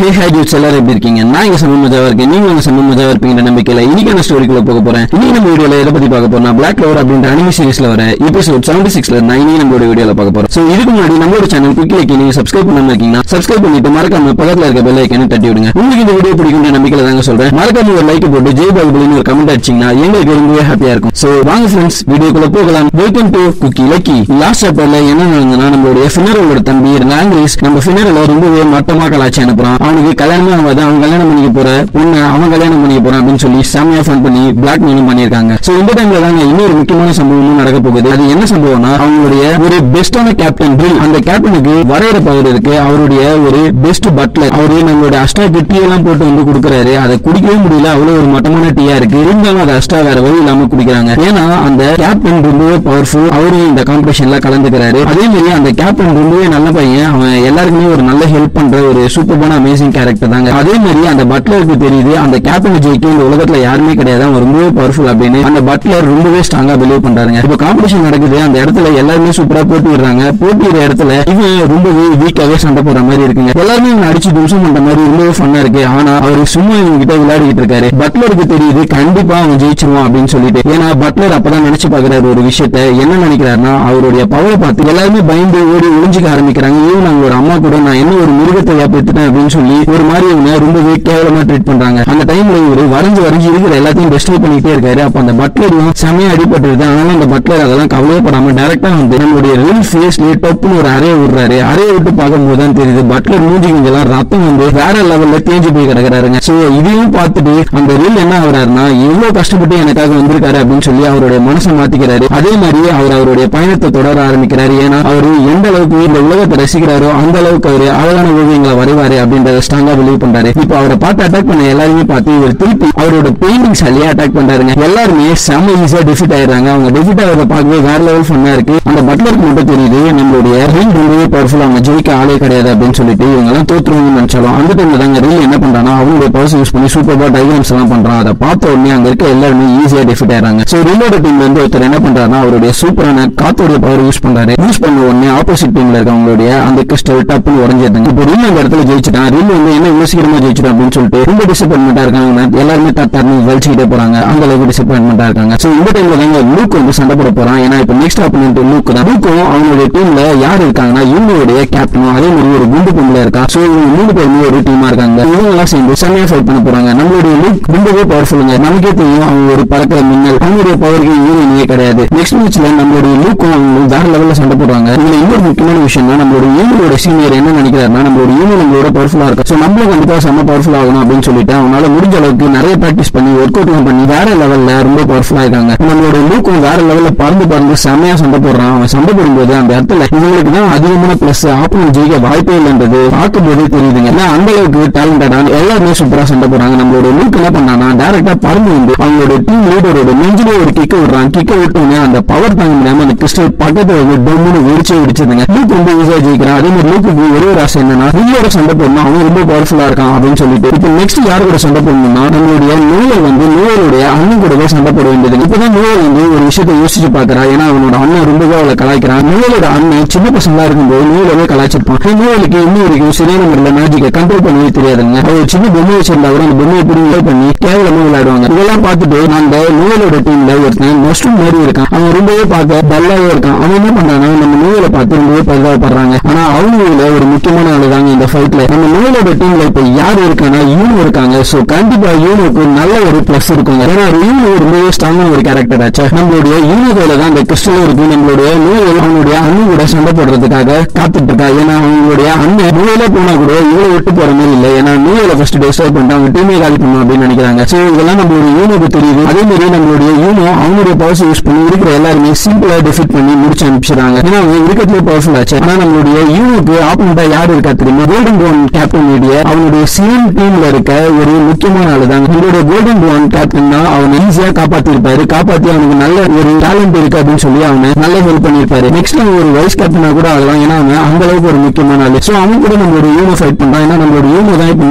ஹே high dudes எல்லாரும் எப்படி இருக்கீங்க நான் இங்க சம மஜாவா இருக்கேன் நீங்க உங்க சம மஜாவா இருப்பீங்க நம்பிக்கையில இன்னைக்கான ஸ்டோரிக்குள்ள போக போறேன் இன்னைக்கு நம்ம வீடியோல எதை பத்தி பார்க்க போறோம் பிளாக் கவர் அப்படின்ற அனிமி சீரிஸ்ல வர எபிசோட் செவன்டி சிக்ஸ்ல நான் இன்னைக்கு நம்மளோட வீடியோல பார்க்க போறோம் சோ இதுக்கு முன்னாடி நம்மளோட சேனல் குக்கி லைக் நீங்க சப்ஸ்கிரைப் பண்ணாம இருக்கீங்கன்னா சப்ஸ்கிரைப் பண்ணிட்டு மறக்காம பக்கத்துல இருக்க பெல் ஐக்கனை தட்டி விடுங்க உங்களுக்கு இந்த வீடியோ பிடிக்கும் நம்பிக்கையில தாங்க சொல்றேன் மறக்காம ஒரு லைக் போட்டு ஜெய் பாகுபலின்னு ஒரு கமெண்ட் அடிச்சீங்கன்னா எங்களுக்கு ரொம்பவே ஹாப்பியா இருக்கும் சோ வாங்க ஃப்ரெண்ட்ஸ் வீடியோக்குள்ள போகலாம் welcome to Cookie Lucky last சாப்டர்ல என்ன நடந்ததுன்னா நம்மளுடைய ஃபினரோட தம்பி லாங்குவேஜ் நம்ம ஃபினரல ரொம்பவே மட்டமா கலாச்சி அனுப்புறான் அவனுக்கு கல்யாணமே ஆகாது அவன் கல்யாணம் பண்ணிக்க போற பொண்ணு அவன் கல்யாணம் பண்ணிக்க போறான் அப்படின்னு சொல்லி செமையா ஃபன் பண்ணி பிளாக் மெயிலும் பண்ணிருக்காங்க சோ இந்த டைம்ல தாங்க இன்னொரு முக்கியமான சம்பவமும் நடக்க போகுது அது என்ன சம்பவம்னா அவங்களுடைய ஒரு பெஸ்டான கேப்டன் ட்ரில் அந்த கேப்டனுக்கு வரையற பவர் இருக்கு அவருடைய ஒரு பெஸ்ட் பட்லர் அவரு நம்மளுடைய அஷ்டா டீ எல்லாம் போட்டு வந்து கொடுக்குறாரு அதை குடிக்கவே முடியல அவ்வளவு ஒரு மட்டமான டீயா இருக்கு இருந்தாலும் அதை அஷ்டா வேற வழி இல்லாம குடிக்கிறாங்க ஏன்னா அந்த கேப்டன் ரொம்பவே பவர்ஃபுல் அவரும் இந்த காம்படிஷன்ல கலந்துக்கிறாரு அதே மாதிரி அந்த கேப்டன் ரொம்பவே நல்ல பையன் அவன் எல்லாருக்குமே ஒரு நல்ல ஹெல்ப் பண்ற ஒரு சூப்பர்பான அமேசிங் கேரக்டர் தாங்க அதே மாதிரி அந்த பட்லருக்கு தெரியுது அந்த கேப்டன் ஜெயிக்க இந்த உலகத்துல யாருமே கிடையாது அவன் ரொம்பவே பவர்ஃபுல் அப்படின்னு அந்த பட்லர் ரொம்பவே ஸ்ட்ராங்கா பிலீவ் பண்றாங்க இப்ப காம்படிஷன் நடக்குது அந்த இடத்துல எல்லாருமே சூப்பரா போட்டி விடுறாங்க போட்டியிற இடத்துல இவன் ரொம்பவே வீக்காவே சண்டை போடுற மாதிரி இருக்குங்க எல்லாருமே இவன் அடிச்சு தும்சம் பண்ற மாதிரி ரொம்பவே ஃபன்னா இருக்கு ஆனா அவர் சும்மா இவங்க கிட்ட விளையாடிட்டு இருக்காரு பட்லருக்கு தெரியுது கண்டிப்பா அவன் ஜெயிச்சிருவான் அப்படின்னு சொல்லிட்டு ஏன்னா பட்லர் அப்பதான் நினைச்சு பாக்குறாரு ஒரு விஷயத்த என்ன நினைக்கிறாருன்னா அவருடைய பவரை பார்த்து எல்லாருமே பயந்து ஓடி ஒளிஞ்சுக்க ஆரம்பிக்கிறாங்க ஈவன் அவங்களோட அம்மா கூட நான் என்ன ஒரு மிருகத்தை வியாபித்துட்டேன் அப்படின்னு சொல்லி ஒரு மாதிரி இவங்க ரொம்பவே கேவலமா ட்ரீட் பண்றாங்க அந்த டைம்ல இவரு வரைஞ்சு வரைஞ்சு இருக்கிற எல்லாத்தையும் டெஸ்ட்ராய் பண்ணிட்டே இருக்காரு அப்ப அந்த பட்லரும் செமையா அடிபட்டுருது அதனால அந்த பட்லர் அதெல்லாம் கவலையப்படாம டைரக்டா வந்து நம்மளுடைய ரியல் ஃபேஸ்லயே டப்புன்னு ஒரு அறைய விடுறாரு அறைய விட்டு பார்க்கும்போது தான் தெரியுது பட்லர் மூஞ்சி எல்லாம் ரத்தம் வந்து வேற லெவல்ல தேஞ்சு போய் கிடக்குறாருங்க சோ இதையும் பார்த்துட்டு அந்த ரியல் என்ன ஆகுறாருன்னா எவ்வளவு கஷ்டப்பட்டு எனக்காக வந்திருக்காரு அப்படின்னு சொல்லி அவருடைய மனசை மாத்திக்கிறாரு அதே மாதிரி அவர் அவருடைய பயணத்தை தொடர ஆரம்பிக்கிறாரு ஏன்னா அவர் எந்த அளவுக்கு இந்த உலகத்தை ரசிக்கிறாரோ அந்த அளவுக்கு அவர் அழகான ஓவியங்களை வரைவாரு அப்படின்றத ஸ்ட்ராங்கா பிலீவ் பண்றாரு இப்போ அவரை பார்த்து அட்டாக் பண்ண எல்லாருமே பார்த்து இவர் திருப்பி அவரோட பெயிண்டிங்ஸ் அழியா அட்டாக் பண்றாருங்க எல்லாருமே செம ஈஸியா டிஃபிட் ஆயிடுறாங்க அவங்க டிஃபிட் ஆகிறத பார்க்கவே வேற லெவல் ஃபன்னா இருக்கு அந்த பட்லருக்கு மட்டும் தெரியுது நம்மளுடைய ரில் ரொம்பவே பவர்ஃபுல் அவங்க ஜெயிக்க ஆளே கிடையாது அப்படின்னு சொல்லிட்டு இவங்க எல்லாம் தோத்துருவாங்கன்னு நினைச்சாலும் அந்த டைம்ல தாங்க ரில் என்ன பண்றானா அவங்களுடைய பவர்ஸ் யூஸ் பண்ணி சூப்பர்பா டைகிராம்ஸ் எல்லாம் பண்றான் அதை பார்த்த உடனே அங்க இருக்க எல்லாருமே ஈஸியா டிஃபிட் ஆயிடுறாங்க சோ ரில்லோட டீம்ல இருந்து ஒருத்தர் என்ன பண்றாருன்னா அவருடைய சூப்பரான காத்தோடைய பவர் யூஸ் பண்றாரு யூஸ் பண்ண உடனே ஆப்போசிட் டீம்ல இருக்கவங்களுடைய அந்த கிறிஸ்டல் டப்புன்னு உடஞ்சிருந்தாங்க இப்போ ரில் அந்த இடத்துல ஜெயிச்சிட்டான் ரில் வந்து என்ன இவ்வளவு சீக்கிரமா ஜெயிச்சிட்டான் அப்படின்னு சொல்லிட்டு ரொம்ப டிசப்பாயின்மெண்டா இருக்காங்க எல்லாருமே தத்தாருன்னு வலிச்சுக்கிட்டே போறாங்க அந்த அளவுக்கு டிசப்பாயின்மெண்டா இருக்காங்க சோ இந்த டைம்ல தாங்க லூக் வந்து சண்டை போட போறான் ஏன்னா இப்போ நெக்ஸ்ட் ஆப்போனன்ட் லூக் தான் லூக்கும் அவங்களுடைய டீம்ல யார் இருக்காங்கன்னா இவங்களுடைய கேப்டனும் அதே மாதிரி ஒரு குண்டு பொம்பளை இருக்கா சோ இவங்க மூணு பேருமே ஒரு டீமா இருக்காங்க இவங்க எல்லாம் சேர்ந்து செம்மையா ஃபைட் பண்ண போறாங்க நம்மளுடைய லூக் ரொம்பவே பவர்ஃபுல்லுங்க நமக்கே தெரியும் அவங்க ஒரு பறக்கிற மின்னல் அவங்களுடைய பவருக்கு ஈரணியே கிடையாது நெக்ஸ்ட் மேட்ச்ல நம்மளுடைய லூக்கும் அவங்களும் வேற லெவல்ல சண்டை போடுறாங்க இதுல இன்னொரு முக்கியமான விஷயம் தான் நம்மளோட ஈமலோட சீனியர் என்ன நினைக்கிறாருன்னா நம்மளோட ஈமெயில் நம்மளோட பவர்ஃபுல்லா இருக்கு சோ நம்மளும் கண்டிப்பா செம்ம பவர்ஃபுல் ஆகணும் அப்படின்னு சொல்லிட்டு அவனால முடிஞ்ச அளவுக்கு நிறைய பிராக்டிஸ் பண்ணி ஒர்க் அவுட் பண்ணி வேற லெவல்ல ரொம்ப பவர்ஃபுல்லா இருக்காங்க நம்மளோட லூக்கும் வேற லெவல்ல பறந்து பறந்து செம்மையா சண்டை போடுறான் அவன் சண்டை போடும்போது அந்த இடத்துல இவங்களுக்கு தான் அதிகமான பிளஸ் ஆப்போனன்ட் ஜெயிக்க வாய்ப்பே இல்லைன்றது பார்க்கும்போதே தெரியுதுங்க ஏன்னா அந்த அளவுக்கு டேலண்டடான எல்லாருமே சூப்பரா சண்டை போடுறாங்க நம்மளோட லூக் என்ன பண்ணானா டேரக்டா பறந்து வந்து அவங்களோட டீம் லீடரோட நெஞ்சிலே ஒரு கிக்க விடுறான் கிக்க விட்டோன்னே அந்த பவர் தாங்க முடியாம அந்த கிறிஸ்டல் பக்கத்துல வந்து டொம்முன்னு வெடிச்சே வெடிச்சதுங்க லூக் ரொம்ப ஈஸியா ஜெயிக்கிறான் அதே மாதிரி லூக்கு ஒரே ஒரு ஆசை என்னன்னா ரியோட சண்டை போடணும் அவன் ரொம்ப பவர்ஃபுல்லா இருக்கான் அப்படின்னு சொல்லிட்டு இப்போ நெக்ஸ்ட் யார் கூட சண்டை போடணும்னா நம்மளுடைய நோயல் வந்து நோயலுடைய அண்ணன் கூடவே சண்டை போட வேண்டியது இப்பதான் நோயல் வந்து ஒரு விஷயத்தை யோசிச்சு பாக்குறா ஏன்னா அவனோட அண்ணன் ரொம்பவே அவளை கலாய்க்கிறான் நோயலோட அண்ணன் சின்ன பசங்களா இருக்கும்போது நோயலவே கலாய்ச்சிருப்பான் நோயலுக்கு இன்னும் வரைக்கும் சரியான முறையில் மேஜிக்கை கண்ட்ரோல் பண்ணவே தெரியாதுங்க அவர் சின்ன பொம்மை வச்சிருந்தா கூட அந்த பொம்மையை பிடி யூஸ் பண்ணி கேவலமா விளையாடுவாங்க இதெல்லாம் பார்த்துட்டு அந்த நோயலோட டீம்ல ஒருத்தன் மஸ்டும் மாதிரி இருக்கான் அவன் ரொம்பவே பார்க்க டல்லாவே இருக்கான் அவன் என்ன பண்றானா நம்ம நோயலை பார்த்து ரொம்பவே பரிதாபப்படுறாங்க ஆனா அவங்கள ஒரு முக்கியமான ஆளு தாங்க இந்த ஃபைட்ல நம்ம நோயலோட டீம்ல இப்ப யார் இருக்கானா யூனோ இருக்காங்க சோ கண்டிப்பா யூனோக்கு நல்ல ஒரு பிளஸ் இருக்குங்க ஏன்னா யூனோ ரொம்பவே ஸ்ட்ராங்கான ஒரு கேரக்டர் ஆச்சு நம்மளுடைய யூனோல தான் அந்த கிறிஸ்டல் இருக்கு நம்மளுடைய நோயல் அவனுடைய அண்ணன் கூட சண்டை போடுறதுக்காக காத்துட்டு இருக்கா ஏன்னா அவங்களுடைய அண்ணன் நோயில போனா கூட இவ்வளவு விட்டு போற மாதிரி இல்லை ஏன்னா நோயில ஃபர்ஸ்ட் டிஸ்டர்ப் பண்ணிட்டு அவங்க டீமே காலி பண்ணணும் அப்படின்னு நினைக்கிறாங்க சோ இதெல்லாம் நம்மளுடைய யூனோக்கு தெரியுது அதே மாதிரி நம்மளுடைய யூனோ அவங்களுடைய பவர்ஸ் யூஸ் பண்ணி இருக்கிற எல்லாருமே சிம்பிளா டிஃபிட் பண்ணி முடிச்சு அனுப்பிச்சிடுறாங்க ஏன்னா அவங்க இருக்கிறதுல பவர்ஃபுல் ஆச்சு ஆனா நம்மளுடைய யூனோக்கு ஆப்போனண்டா யார் இருக்கா தெரியுமா கோல்டன் ப்ரௌன் கேப்டன் மீடிய அவனுடைய சேம் டீம்ல இருக்க ஒரு முக்கியமான ஆளு தாங்க நம்மளுடைய கோல்டன் ப்ரௌன் கேப்டன் தான் அவனை ஈஸியா காப்பாத்தி இருப்பாரு காப்பாத்தி அவனுக்கு நல்ல ஒரு டேலண்ட் இருக்கு அப்படின்னு சொல்லி அவனை நல்ல ஹெல்ப் பண்ணிருப்பாரு நெக்ஸ்ட் அவன் ஒரு வைஸ் கேப்டனா கூட ஆகலாம் ஏன்னா அவன் அந்த அளவுக்கு ஒரு முக்கியமான ஆளு சோ அவன் கூட நம்மளோட யூனோ ஃபைட் பண்றான் ஏன்னா நம்மளோட யூனோ தான் இப்போ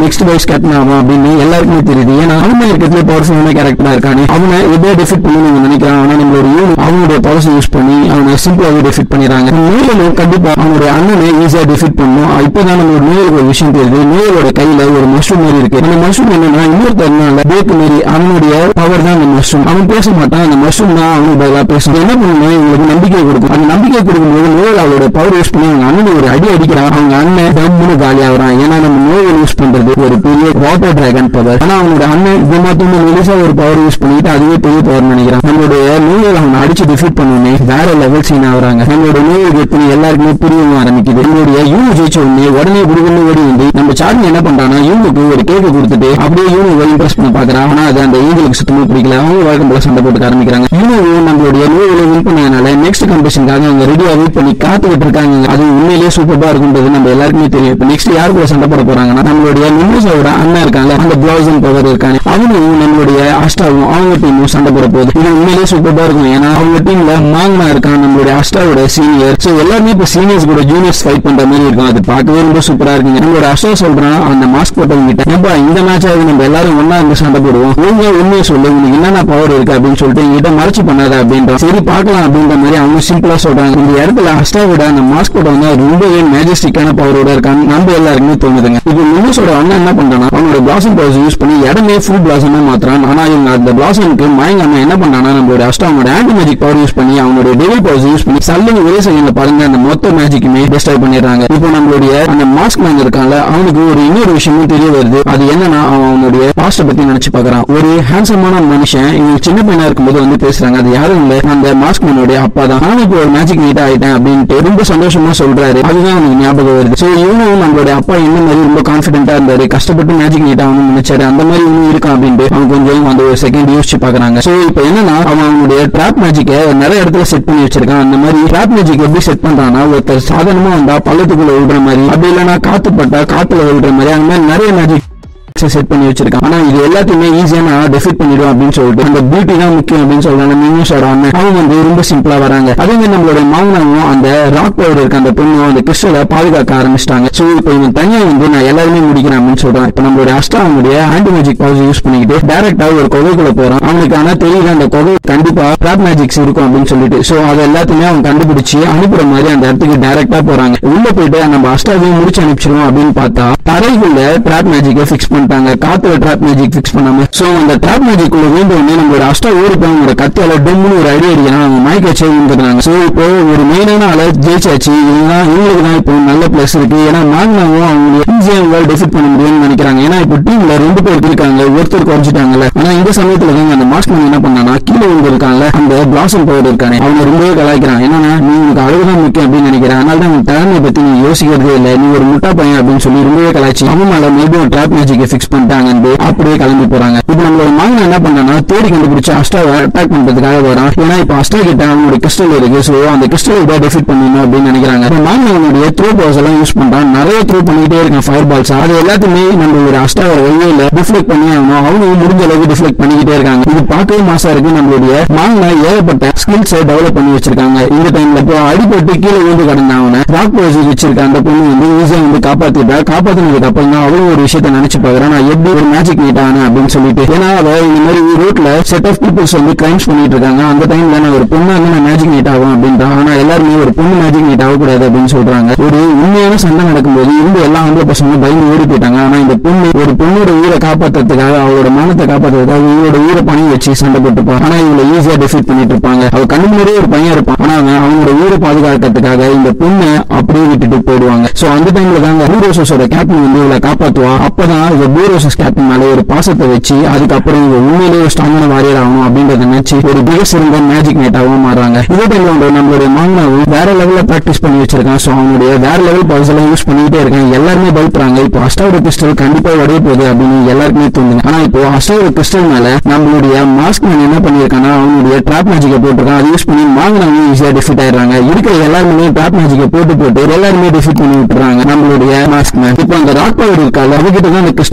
நெக்ஸ்ட் வைஸ் கேப்டன் ஆகும் அப்படின்னு எல்லாருக்குமே தெரியுது ஏன்னா அவன் இருக்கிறதுல பவர்ஃபுல்லான கேரக்டரா இருக்கானே அவனை எப்படியா டிஃபிட் பண்ணி நம்ம நினைக்கிறான் ஆனா நம்மளோட யூனி அவனுடைய பவர்ஸ் யூஸ் பண்ணி அவனை சிம்பிளாவே டிஃபிட் பண்ணிடுறாங்க நோயலும் கண்டிப்பா அவனுடைய அண்ணனை ஈஸியா டிஃபிட் பண்ணும் இப்பதான் நம்மளோட நோயலுக்கு ஒரு விஷயம் தெரியுது நோயலோட கையில ஒரு மஷ்ரூம் மாதிரி இருக்கு அந்த மஷ்ரூம் என்னன்னா இன்னொருத்தருனால பேக்கு மாரி அவனுடைய பவர் தான் அந்த மஷ்ரூம் அவன் பேச மாட்டான் அந்த மஷ்ரூம் தான் அவனுக்கு பதிலாக பேசும் என்ன பண்ணணும் இவங்களுக்கு நம்பிக்கை கொடுக்கும் அந்த நம்பிக்கை கொடுக்கும்போது நோயல் அவளோட பவர் யூஸ் பண்ணி அவங்க அண்ணனை ஒரு அடி அடிக்கிறான் அவங்க அண்ணன் தம்முன்னு காலி ஆகுறான் ஏன்னா நம்ம நோயல் யூஸ் பண்றது ஒரு பெரிய வாட்டர் டிராகன் பவர் ஆனா அவனோட அண்ணன் இது மட்டும் மெலிசா ஒரு பவர் யூஸ் பண்ணிட்டு அதுவே பெரிய பவர் நினைக்கிறான் நம்மளுடைய நோயல் அவனை அடிச்சு டிஃபீட் பண்ணுவோமே வேற லெவல் சீன் ஆகுறாங்க நம்மளோட நோயல் எத்தனை எல்லாருக்குமே புரியவும் ஆரம்பிக்குது நம்மளுடைய யூனு ஜெயிச்ச உடனே உடனே குடுக்கணும் ஓடி வந்து நம்ம சார்லி என்ன பண்றானா யூனுக்கு ஒரு கேக்க கொடுத்துட்டு அப்படியே யூனு இம்ப்ரெஸ் பண்ண பாக்குறான் ஆனா அது அந்த ஏஞ்சலுக்கு சுத்தமா பிடிக்கல அவங்க வழக்கம் போல சண்டை போட்டு ஆரம்பிக்கிறாங்க யூனு நம்மளுடைய நோயில வின் பண்ணதுனால நெக்ஸ்ட் காம்படிஷனுக்காக அவங்க ரெடியா வெயிட் பண்ணி காத்துக்கிட்டு இருக்காங்க அது உண்மையிலேயே சூப்பரா இருக்குன்றது நம்ம எல்லாருக்குமே தெரியும் இப்போ நெக்ஸ்ட் யார் கூட சண்டை போட போறாங்கன்னா நம்மளுடைய நிம்மசோட அண்ணன் இருக்காங்க அந்த பிளாசம் பவர் இருக்காங்க அவனும் நம்மளுடைய அஷ்டாவும் அவங்க டீமும் சண்டை போட போகுது இது உண்மையிலேயே சூப்பரா இருக்கும் ஏன்னா அவங்க டீம்ல மாங்கனா இருக்கான் நம்மளுடைய அஷ்டாவோட சீனியர் சோ எல்லாருமே இப்ப சீனியர்ஸ் கூட ஜூனியர்ஸ் ஃபைட் பண்ற மாதிரி இருக்கும் அது பார்க்கவே ரொம்ப சூப்பரா இருக்குங்க நம்மளோட அஷ்டா சொல்றான் அந்த மாஸ்க் போட்டவங்க கிட்ட ஏப்பா இந்த மேட்ச் ஆகுது நம்ம எல்லாரும் ஒண்ணா இருந்து சண்டை போடுவோம் நீங்க உண்மையை சொல்லு உனக்கு என்னென்ன பவர் இருக்கு அப்படின்னு சொல்லிட்டு என்கிட்ட மறைச்சு பண்ணாத அப்படின்றான் சரி பார்க்கலாம் அப்படின்ற மாதிரி அவங்க சிம்பிளா சொல்றாங்க இந்த இடத்துல அஷ்டாவோட அந்த மாஸ்க் போட்ட வந்து ரொம்பவே மேஜஸ்டிக்கான பவரோட இருக்கான்னு நம்ம எல்லாருக்குமே தோணுதுங்க இப்போ மின்னஸோட அண்ணன் என்ன பண்றானா அவனோட பிளாசம் பவர்ஸ் யூஸ் பண்ணி இடமே ஃபுல் பிளாசமா மாத்துறான் ஆனா இவங்க அந்த பிளாசமுக்கு மயங்காம என்ன பண்றானா நம்மளோட அஷ்டாவோட ஆன்டி மேஜிக் பவர் யூஸ் பண்ணி அவனுடைய டெவில் பவர்ஸ் யூஸ் பண்ணி சல்லுன்னு ஒரே செகண்ட்ல பாருங்க அந்த மொத்த மேஜிக்குமே டிஸ்ட்ராய் பண்ணிடுறாங்க இப்போ நம்மளுடைய அந்த மாஸ்க் மேன் இருக்கான்ல அவனுக்கு ஒரு இன்னொரு விஷயமும் தெரிய வருது அது என்னன்னா அவன் அவனுடைய பாஸ்ட பத்தி நினைச்சு பாக்குறான் ஒரு ஹேண்ட்ஸமான மனுஷன் இவங்க சின்ன பையனா இருக்கும்போது வந்து பேசுறாங்க அது யாரும் இல்ல அந்த மாஸ்க் மேனுடைய அப்பா தான் நானும் இப்போ ஒரு மேஜிக் நீட் ஆயிட்டேன் அப்படின்ட்டு ரொம்ப சந்தோஷமா சொல்றாரு அதுதான் அவனுக்கு ஞாபகம் வருது சோ இவனும் நம்மளுடைய அப்பா என்ன மாதிரி ரொம்ப கான்பிடென்டா இருந்தாரு கஷ்டப்பட்டு மேஜிக் நீட் ஆகணும்னு நினைச்சாரு அந்த மாதிரி இவனும் இருக்கான் அப்படின்ட்டு அவன் கொஞ்சம் அந்த ஒரு செகண்ட் யோசிச்சு பாக்குறாங்க சோ இப்போ என்னன்னா அவன் அவனுடைய ட்ராப் மேஜிக்கை நிறைய இடத்துல செட் பண்ணி வச்சிருக்கான் அந்த மாதிரி ட்ராப் மேஜிக் எப்படி செட் பண்றான்னா ஒருத்தர் சாதாரணமா வந்தா பள்ளத்துக்குள்ள விடுற மாதிரி அப்படி இல்லைன்னா காத்து பட்டா காத்துல விடுற மாதிரி அந்த மாதிரி நிறைய மேஜிக் செட் பண்ணி வச்சிருக்கான் ஆனா இது எல்லாத்தையுமே ஈஸியா நான் டெஃபிட் பண்ணிடுவேன் அப்படின்னு சொல்லிட்டு அந்த பியூட்டி தான் முக்கியம் அப்படின்னு சொல்றாங்க மினிஷோட அண்ணன் அவங்க வந்து ரொம்ப சிம்பிளா வராங்க அதே மாதிரி நம்மளோட மாமனாவும் அந்த ராக் பவுடர் இருக்க அந்த பொண்ணும் அந்த கிறிஸ்டலை பாதுகாக்க ஆரம்பிச்சிட்டாங்க சோ இப்போ இவன் தனியா வந்து நான் எல்லாருமே முடிக்கிறேன் அப்படின்னு சொல்றான் இப்போ நம்மளுடைய அஷ்டாவனுடைய ஆன்டி மேஜிக் பவர்ஸ் யூஸ் பண்ணிக்கிட்டு டேரக்டா ஒரு கொகைக்குள்ள போறான் அவனுக்கு ஆனா தெரியல அந்த கொகை கண்டிப்பா ட்ராப் மேஜிக்ஸ் இருக்கும் அப்படின்னு சொல்லிட்டு சோ அது எல்லாத்தையுமே அவன் கண்டுபிடிச்சு அனுப்புற மாதிரி அந்த இடத்துக்கு டேரக்டா போறாங்க உள்ள போயிட்டு நம்ம அஷ்டாவையும் முடிச்சு அனுப்பிச்சிருவோம் அப்படின்னு பார்த்தா தரைக்குள்ள ட்ராப் மேஜிக்கை ஃபிக்ஸ் பண்ணிட்டாங்க காத்துல ட்ராப் மேஜிக் ஃபிக்ஸ் பண்ணாம சோ அந்த ட்ராப் மேஜிக் உள்ள வேண்ட உடனே நம்மளோட அஷ்டா ஓடி போய் அவங்களோட கத்தியால டொம்னு ஒரு ஐடியா அடிக்கிறான் அவங்க மயக்க வச்சு விழுந்துருக்காங்க சோ இப்போ ஒரு மெயினான ஆளை ஜெயிச்சாச்சு இதுதான் இவங்களுக்கு தான் இப்போ நல்ல பிளஸ் இருக்கு ஏன்னா மாங்கினாவும் அவங்க ஈஸியா அவங்களால டெஃபிட் பண்ண முடியும்னு நினைக்கிறாங்க ஏன்னா இப்போ டீம்ல ரெண்டு பேர் இருக்காங்க ஒருத்தர் குறைஞ்சிட்டாங்கல்ல ஆனா இந்த சமயத்துல தான் அந்த மாஸ்க் என்ன பண்ணானா கீழே விழுந்திருக்காங்கல்ல அந்த பிளாசம் பவர் இருக்கானே அவனை ரொம்பவே கலாய்க்கிறான் என்னன்னா நீ உனக்கு அழகுதான் முக்கியம் அப்படின்னு நினைக்கிறேன் அதனால தான் உன் திறமையை பத்தி நீ யோசிக்கிறதே இல்லை நீ ஒரு முட்டா பையன் அப்படின்னு சொல்லி ரொம்பவே கலாய்ச்சி அவன் மேல மேபி ஒரு ட்ராப் மேஜிக்கை ஃபிக்ஸ் பண்ணிட்டாங்கன்னு அப்படியே கிளம்பி போறாங்க இப்போ நம்மளோட மாங்கனா என்ன பண்றானா தேடி கண்டுபிடிச்சு அஷ்டாவை அட்டாக் பண்றதுக்காக வரான் ஏன்னா இப்போ அஷ்டா கிட்ட அவனோட கிறிஸ்டல் இருக்கு சோ அந்த கிறிஸ்டல் இதை டெஃபிட் பண்ணணும் அப்படின்னு நினைக்கிறாங்க இப்போ மாங்கனா அவனுடைய த்ரோ பவர்ஸ் எல்லாம் யூஸ் பண்றான் நிறைய த்ரோ பண்ணிக்கிட்டே இருக்கான் ஃபயர் பால்ஸ் அது எல்லாத்தையுமே நம்மளோட அஷ்டாவோட வெளியில டிஃப்ளெக்ட் பண்ணி ஆகணும் அவங்க முடிஞ்ச அளவுக்கு டிஃப்ளெக்ட் பண்ணிக்கிட்டே இருக்காங்க இது பார்க்கவே மாசா இருக்கு நம்மளுடைய மாங்கனா ஏகப்பட்ட ஸ்கில்ஸை டெவலப் பண்ணி வச்சிருக்காங்க இந்த டைம்ல இப்போ அடிபட்டு கீழே விழுந்து கிடந்த அவனை ராக் பவர்ஸ் வச்சிருக்க அந்த பொண்ணு வந்து ஈஸியா வந்து காப்பாத்திட்டா காப்பாத்தினதுக்கு அப்புறம் தான் அவளும் ஒரு விஷயத்த நினைச்சு பாக்குறான் நான் எப்படி ஒரு மேஜிக் நீட் ஆனேன் அப்படின்னு சொல்லிட்டு ஏன்னா அவ இந்த மாதிரி ரோட்ல செட் ஆஃப் பீப்புள்ஸ் வந்து கிரைம்ஸ் பண்ணிட்டு இருக்காங்க அந்த டைம்ல நான் ஒரு பொண்ணு வந்து நான் மேஜிக் நீட் ஆகும் அப்படின்றான் ஆனா எல்லாருமே ஒரு பொண்ணு மேஜிக் நீட் ஆகக்கூடாது அப்படின்னு சொல்றாங்க ஒரு உண்மையான சண்டை நடக்கும்போது இருந்த எல்லா ஆம்பளை பசங்க பயந்து ஓடி போயிட்டாங்க ஆனா இந்த பொண்ணு ஒரு பொண்ணோட உயிரை காப்பாத்துறதுக்காக அவளோட மானத்தை காப்பாத்துறதுக்காக இவரோட உயிரை பணி வச்சு சண்டை போட்டுப்பான் ஆனா இவளை ஈஸியா டிஃபீட் பண்ணிட்டு இருப்பாங்க அவ கண்ணு முன்னாடியே ஒரு பையன் இருப்பான் ஆனா அவன் அவனோட உயிரை பாதுகாக்கிறதுக்காக இந்த பொண்ணை அப்படியே விட்டுட்டு போயிடுவாங்க சோ அந்த டைம்ல தாங்க பூரோசஸோட கேப்டன் வந்து இவளை காப்பாத்துவா அப்பதான் இவ பூரோசஸ் கேப்டன் மேல ஒரு பாசத்தை வச்சு அதுக்கப்புறம் இவ உண்மையிலேயே ஒரு ஸ்ட்ராங்கான வாரியர் ஆகணும் அப்படின்றத நினைச்சு ஒரு மிக சிறந்த மேஜிக் நைட்டாகவும் மாறுறாங்க இதே டைம்ல வந்து நம்மளுடைய மாங்கனாவும் வேற லெவல்ல பிராக்டிஸ் பண்ணி வச்சிருக்கான் சோ அவனுடைய வேற லெவல் பவர்ஸ் எல்லாம் யூஸ் பண்ணிட்டே இருக்கான் எல்லாருமே பயப்படுறாங்க இப்போ அஷ்டாவோட கிறிஸ்டல் கண்டிப்பா உடைய போகுது அப்படின்னு எல்லாருக்குமே தோணுது ஆனா இப்போ அஷ்டாவோட கிறிஸ்டல் மேல நம்மளுடைய மாஸ்க் மேன் என்ன பண்ணிருக்கான்னா அவனுடைய ட்ராப் மேஜிக்கை போட்டிருக்கான் அதை யூஸ் பண்ணி மாங்கனாவும் ஈஸியா டிஃபிட் ஆயிடுறாங்க இருக்கிற எல்லாருமே ட்ராப் மேஜிக்கை போட்டு போட்டு எல்லாருமே டிஃபிட் பண்ணி விட்டுறாங்க நம்மளுடைய மாஸ்க் மேன் இப்போ அந்த ராக் பவர் இருக்காது அவகிட்ட தான் அந்த கிறிஸ்டல்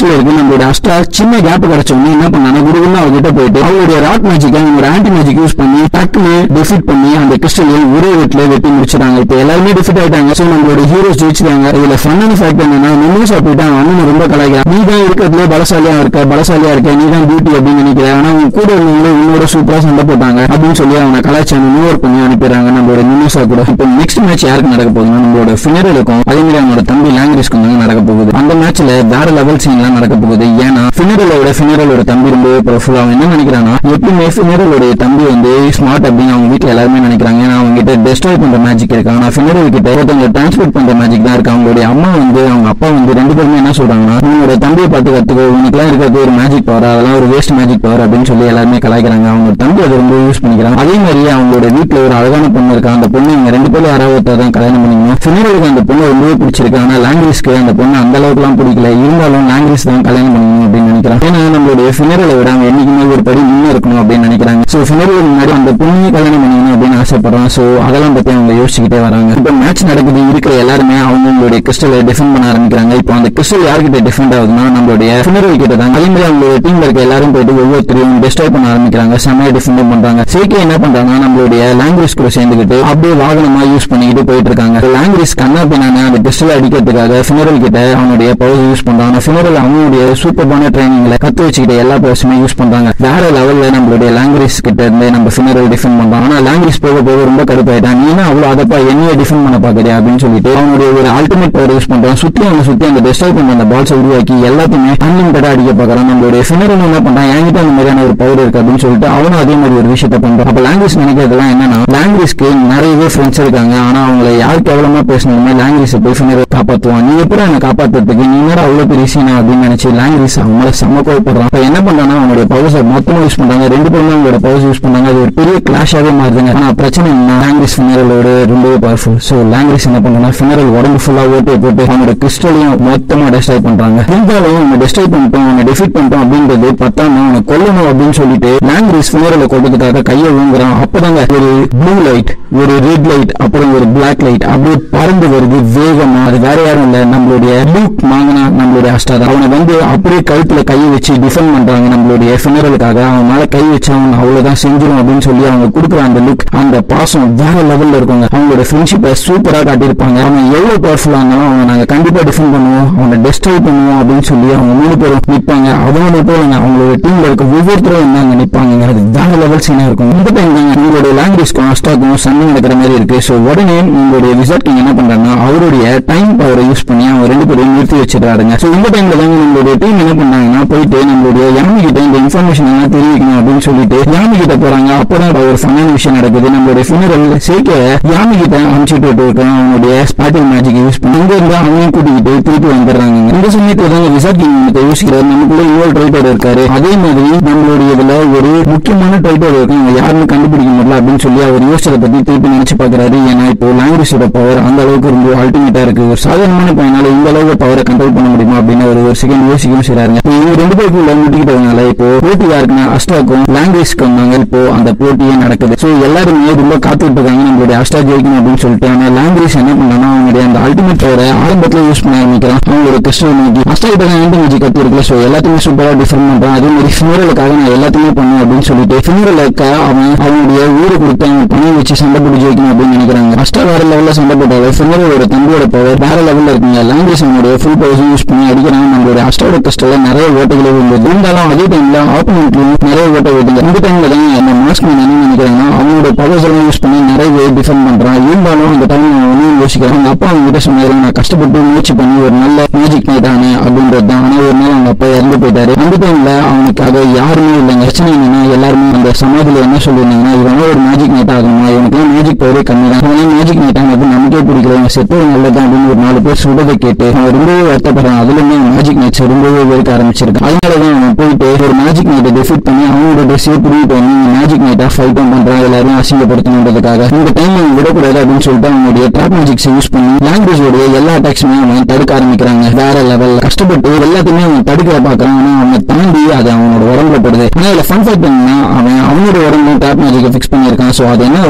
மேட்ச்ல இருக்கு நம்மளோட அஸ்டா சின்ன கேப் கிடைச்ச உடனே என்ன பண்ணாங்க குடுகுன்னு அவகிட்ட போயிட்டு அவங்களுடைய ராட் மேஜிக் அவங்களோட ஆன்டி மேஜிக் யூஸ் பண்ணி டக்குன்னு டிஃபீட் பண்ணி அந்த கிறிஸ்டலை ஒரே வெட்டில வெட்டி முடிச்சிட்டாங்க இப்போ எல்லாருமே டிஃபீட் ஆயிட்டாங்க ஸோ நம்மளோட ஹீரோஸ் ஜெயிச்சிட்டாங்க இதுல ஃபன்னான ஃபேக்ட் என்னன்னா நிமிஷம் போயிட்டு அவன் அண்ணன் ரொம்ப கலாய்க்கிறான் நீ தான் இருக்கிறதுல பலசாலியா இருக்க பலசாலியா இருக்க நீ தான் பியூட்டி அப்படின்னு நினைக்கிற ஆனா உன் கூட இருந்தவங்களே உன்னோட சூப்பரா சண்டை போட்டாங்க அப்படின்னு சொல்லி அவனை கலாச்சாரம் நியூவர் பண்ணி அனுப்பிடுறாங்க நம்மளோட நிமிஷா கூட இப்போ நெக்ஸ்ட் மேட்ச் யாருக்கு நடக்க போகுதுன்னா நம்மளோட ஃபினரலுக்கும் அதே மாதிரி அவனோட தம்பி லாங்குவேஜ்க்கும் தான் நடக்க போகுது அந்த மேட்ச்ல வேற லெவல் சீன்லாம் நடக்க போகுது ஏன்னா ஃபினரலோட ஃபினரலோட தம்பி ரொம்பவே பவர்ஃபுல் அவன் என்ன நினைக்கிறான்னா எப்பயுமே ஃபினரலோட தம்பி வந்து ஸ்மார்ட் அப்படின்னு அவங்க வீட்டுல எல்லாருமே நினைக்கிறாங்க ஏன்னா அவங்க கிட்ட டெஸ்ட்ராய் பண்ற மேஜிக் இருக்கு ஆனா ஃபினரல் கிட்ட ஒருத்தவங்க டிரான்ஸ்போர்ட் பண்ற மேஜிக் தான் இருக்கு அவங்களுடைய அம்மா வந்து அவங்க அப்பா வந்து ரெண்டு பேருமே என்ன சொல்றாங்கன்னா உன்னோட தம்பியை பார்த்து கத்துக்கோ உனக்குலாம் இருக்கிறது ஒரு மேஜிக் பவர் அதெல்லாம் ஒரு வேஸ்ட் மேஜிக் பவர் அப்படின்னு சொல்லி எல்லாருமே கலாய்க்கிறாங்க அவங்க தம்பி அதை ரொம்ப யூஸ் பண்ணிக்கிறாங்க அதே மாதிரி அவங்களோட வீட்டுல ஒரு அழகான பொண்ணு இருக்கா அந்த பொண்ணு இவங்க ரெண்டு பேரும் யாராவது ஒருத்தர் தான் கல்யாணம் பண்ணிக்கணும் ஃபினரலுக்கு அந்த பொண்ணு ரொம்பவே பிடிச்சிருக்கு ஆனா லாங்குவேஜ்க்கு அந்த பொண்ணு அந்த அளவுக்குலாம் பிடிக்கல இருந்தாலும் லாங்குவேஜ் தான் கல்யாணம் பண்ணிக்கணும் அப்படின்னு நினைக்கிறாங்க ஏன்னா நம்மளுடைய ஃபினரலை விட அவங்க என்னைக்குமே ஒரு படி முன்னே இருக்கணும் அப்படின்னு நினைக்கிறாங்க ஸோ ஃபினரலுக்கு முன்னாடி அந்த பொண்ணையும் கல்யாணம் பண்ணிக்கணும் அப்படின்னு ஆசைப்படுறான் ஸோ அதெல்லாம் பத்தி அவங்க யோசிச்சுக்கிட்டே வராங்க இப்போ மேட்ச் நடக்குது இருக்கிற எல்லாருமே அவங்களுடைய கிறிஸ்டலை டிஃபெண்ட் பண்ண ஆரம்பிக்கிறாங்க இப்போ அந்த கிறிஸ்டல் யார்கிட்ட டிஃபெண்ட் ஆகுதுன்னா நம்மளுடைய ஃபினரல் கிட்ட தான் அதே மாதிரி அவங்களுடைய டீம்ல இருக்க எல்லாரும் போயிட்டு ஒவ்வொருத்தரையும் டிஸ்ட்ராய் பண்ண ஆரம்பிக்கிறாங்க செம்மையா டிஃபெண்ட் பண்றாங்க சேகே என்ன பண்றாங்கன்னா நம்மளுடைய லாங்குவேஜ் கூட சேர்ந்துக்கிட்டு அப்படியே வாகனமா யூஸ் பண்ணிக்கிட்டு போயிட்டு இருக்காங்க லாங்குவேஜ் கண்ணா பின்னான அந்த பிஸ்டல் அடிக்கிறதுக்காக ஃபினரல் கிட்ட அவனுடைய பவர் யூஸ் பண்றாங்க ஃபினரல் அவனுடைய சூப்பர்பான ட்ரைனிங்ல கத்து வச்சுக்கிட்ட எல்லா பவர்ஸுமே யூஸ் பண்றாங்க வேற லெவல்ல நம்மளுடைய லாங்குவேஜ் கிட்ட இருந்து நம்ம ஃபினரல் டிஃபெண்ட் பண்றோம் ஆனா லாங்குவேஜ் போக போக ரொம்ப கடுப்பாயிட்டான் நீ என்ன அவ்வளவு அதப்பா என்னைய டிஃபெண்ட் பண்ண பாக்குறியா அப்படின்னு சொல்லிட்டு அவனுடைய ஒரு அல்டிமேட் பவர் யூஸ் பண்றான் சுத்தி அவனை சுத்தி அந்த டிஸ்ட்ராய் பண்ண அந்த பால்ஸ் உருவாக்கி எல்லாத்தையுமே அன்லிமிட்டடா அடிக்க பாக்குறான் நம்மளுடைய ஃபினரல் என்ன பண்றான் என்கிட்ட அந்த மாதிரியான ஒரு பவர் இருக்கு அப்படின்னு சொல்லிட்டு அவனும் அதே மாதிரி ஒரு விஷயத்த பண்றான் அப்ப லாங்குவேஜ் நினைக்கிறதுலாம் என்னன்னா லாங்குவேஜ்க்கு நிறையவே ஃப்ரெண்ட்ஸ் இருக்காங்க ஆனா அவங்களை யார் கேவலமா பேசணுமே லாங்குவேஜ் போய் ஃபினரல் காப்பாத்துவான் நீ எப்படி என்ன காப்பாத்துறதுக்கு நீ என்னடா அவ்வளவு பெரிய சீனா அப்படின்னு நினைச்சு லாங்குவேஜ் அவங்கள செம்ம கோவப்படுறான் அப்ப என்ன பண்றான்னா அவனுடைய பவர்ஸ் மொத்தமா யூஸ் பண்றாங்க ரெண்டு பேருமே அவங்களோட பவர்ஸ் யூஸ் பண்றாங்க அது ஒரு பெரிய கிளாஷாவே மாறுதுங்க ஆனா பிரச்சனை என்ன லாங்குவேஜ் ஃபினரலோட ரொம்பவே பவர்ஃபுல் சோ லாங்குவேஜ் என்ன பண்றாங்கன்னா ஃபினரல் உடம்பு ஃபுல்லா ஓட்டி போட்டு அவனோட கிறிஸ்டலையும் மொத்தமா டெஸ்ட்ராய் பண்றாங்க இருந்தாலும் அவனை டெஸ்ட்ராய் பண்ணிட்டோம் அவனை டிஃபீட் பண்ணிட்டோம் அப்படின்றது பத்தாம அவனை கொல்லணும் அப்படின்னு சொல்லிட்டு லாங்குவேஜ் ஃபினரலை கொண்டதுக்காக கையை ஊங்குறான் அப்பதாங்க ஒரு ப்ளூ லைட் ஒரு ரெட் லைட் அப்புறம் ஒரு பிளாக் லைட் அப்படியே பறந்து வருது வேகமா அது வேற யாரும் இல்ல நம்மளுடைய லூக் மாங்கனா நம்மளுடைய அஸ்டார் அவனை வந்து அப்படியே கழுத்துல கையை வச்சு டிஃபெண்ட் பண்றாங்க நம்மளுடைய ஃபினரலுக்காக அவன் மேல கை வச்சு அவன் அவ்வளவுதான் செஞ்சிடும் அப்படின்னு சொல்லி அவங்க கொடுக்குற அந்த லுக் அந்த பாசம் வேற லெவல்ல இருக்குங்க அவங்களோட ஃப்ரெண்ட்ஷிப்பை சூப்பரா காட்டியிருப்பாங்க அவன் எவ்வளவு பவர்ஃபுல்லா இருந்தாலும் அவனை நாங்க கண்டிப்பா டிஃபெண்ட் பண்ணுவோம் அவனை டெஸ்ட்ராய் பண்ணுவோம் அப்படின்னு சொல்லி அவங்க மூணு பேரும் நிற்பாங்க அவங்க மட்டும் இல்லைங்க அவங்களோட டீம்ல இருக்க ஒவ்வொருத்தரும் வந்து அங்க நிற்பாங்க அது வேற லெவல் சீனா இருக்கும் இந்த டைம் தாங்க உங்களுடைய லாங்குவேஜ்க்கும் அஸ்டாக்கும் சண்டை நடக்கிற மாதிரி இருக்கு ஸோ உடனே உங்களுடைய விசாட் கிங் என்ன பண்றாங்கன்னா அவருடைய டைம் பவரை யூஸ் பண்ணி அவங்க ரெண்டு பேரையும் நிறுத்தி வச்சிடறாருங்க ஸோ இந்த டைம்ல தாங்க நம்மளுடைய டீம் என்ன பண்ணாங்கன்னா போயிட்டு நம்மளுடைய யாமி கிட்ட இந்த இன்ஃபர்மேஷன் எல்லாம் தெரிவிக்கணும் அப்படின்னு சொல்லிட்டு யாமி கிட்ட போறாங்க அப்பதான் ஒரு ஃபன்னான விஷயம் நடக்குது நம்மளுடைய ஃபினரல் சேர்க்க யாமி கிட்ட அனுப்பிச்சுட்டு இருக்கோம் அவனுடைய ஸ்பாட்டிங் மேஜிக் யூஸ் பண்ணி இங்க இருந்து அவனையும் கூட்டிக்கிட்டு திருப்பி வந்துடுறாங்க இந்த சமயத்துல தாங்க விசாட் கிங் வந்து யோசிக்கிறாரு நமக்குள்ள இன்னொரு ட்ரைட்டர் இருக்காரு அதே மாதிரி நம்மளுடைய இதுல ஒரு முக்கியமான ட்ரைட்டர் இருக்கு அவங்க யாருன்னு கண்டுபிடிக்க முடியல அப்படின்னு சொல்லி அவர் யோசிச்சதை பத்தி திருப்பி நினைச்சு பாக்குறாரு ஏன்னா இப்போ லாங்குவேஜோட பவர் அந்த அளவுக்கு ரொம்ப அல்டிமேட்டா இருக்கு ஒரு சாதாரணமான பையனால இந்த அளவுக்கு பவரை கண்ட்ரோல் பண்ண முடியுமா அப்படின்னு அவர் ஒரு செகண்ட் யோசிக்கவும் செய்றாருங்க இப்போ இவங்க ரெண்டு பேருக்குள்ள முட்டிக்கிட்டதுனால இப்போ போட்டி யாருக்குன்னா அஸ்டாக்கும் லாங்குவேஜ்க்கு வந்தாங்க இப்போ அந்த போட்டியே நடக்குது ஸோ எல்லாருமே ரொம்ப காத்துட்டு இருக்காங்க நம்மளுடைய அஸ்டா ஜெயிக்கணும் அப்படின்னு சொல்லிட்டு ஆனா லாங்குவேஜ் என்ன பண்ணாங்கன்னா அவங்களுடைய அந்த அல்டிமேட் பவரை ஆரம்பத்துல யூஸ் பண்ண ஆரம்பிக்கிறான் அவங்களோட கிறிஸ்டல் நோக்கி அஸ்டா கிட்ட தான் ஆன்டி மேஜிக் கத்து இருக்குல்ல ஸோ எல்லாத்தையுமே சூப்பரா டிஃபரெண்ட் பண்றான் அதே மாதிரி ஃபினரலுக்காக நான் எல்லாத்தையுமே பண்ணுவேன் அப்படின்னு சொல்லிட்டு ஃபினரலுக்கு அவன் அவனுடைய ஊரை கொடுத்து அவன் பணம் வச்சு சண்டை போட்டு ஜெயிக்கணும் அப்படின்னு நினைக்கிறாங்க அஸ்டா வேற லெவல்ல சண்டை போட்டாலும் ஃபினரலோட தம்பியோட பவர் வேற லெவல்ல இருக்குங்க லாங்குவேஜ் அவனுடைய ஃபுல் பவர்ஸ் யூஸ் பண்ணி அடிக்கிறான் நம்மளுடைய அஸ்டாவோட கிறிஸ்டல்ல நிறைய ஓட்டைகளே இருந்தது இருந்தாலும் அதே டைம்ல ஆப்போனண்ட்லயும் நிறைய ஓட்டை வருதுங்க இந்த டைம்ல தான் அந்த மாஸ்க் மேன் என்ன நினைக்கிறாங்கன்னா அவனோட பவர்ஸ் எல்லாம் யூஸ் பண்ணி நிறைய டிஃபெண்ட் பண்றான் இருந்தாலும் அந்த டைம் அவன் ஒன்றும் யோசிக்கிறான் அவங்க அப்பா அவங்க கிட்ட சொன்னாரு நான் கஷ்டப்பட்டு முயற்சி பண்ணி ஒரு நல்ல மேஜிக் நைட் ஆனே அப்படின்றது தான் ஆனா ஒரு நாள் அவங்க அப்பா இறந்து போயிட்டாரு அந்த டைம்ல அவனுக்காக யாருமே இல்லைங்க பிரச்சனை என்னன்னா எல்லாருமே அந்த சமாதியில என்ன சொல்லியிருந்தாங்கன்னா இவன் ஒரு மேஜிக் நைட் ஆகணுமா இவனுக்கு மேஜிக் பவரே கம்மி தான் இவன் மேஜிக் நைட் ஆனது நமக்கே பிடிக்கல இவன் செத்து நல்லதான் அப்படின்னு ஒரு நாலு பேர் சொல்றதை கேட்டு அவன் ரொம்பவே வருத்தப்படுறான் அதுல இருந்து அவன் மேஜிக் நைட்ஸ் ரொம்பவே வெறுக்க ஆரம்பிச்சிருக்கான் அதனாலதான் அவன் போயிட்டு ஒரு மேஜிக் நைட்டை டிஃபீட் பண்ணி அவனோட ட்ரெஸ்ஸே புடிக்கிட்டு வந்து மேஜிக் நைட்டா ஃபைட்டும் பண்றான் எல்லாரும் அசிங்கப்படுத்தணுன்றதுக்காக இந்த டைம் அவன் விடக்கூடாது அப்படின்னு சொல்லிட்டு அவனுடைய ட்ராப் மேஜிக்ஸ் யூஸ் பண்ணி லாங்குவேஜோடைய எல்லா அட்டாக்ஸுமே அவன் தடுக்க ஆரம்பிக்கிறாங்க வேற லெவல் கஷ்டப்பட்டு எல்லாத்தையுமே அவன் தடுக்க பாக்குறான் ஆனா அவனை தாண்டி அது அவனோட உடம்புல படுது ஆனா இதுல ஃபன் ஃபேக்ட் என்னன்னா அவன் அவனோட உடம்புல ட்ராப் மேஜிக்கை ஃபிக்ஸ் பண்ணியிருக்கான் சோ அது என்ன ஆகுதுன்னா திருப்பி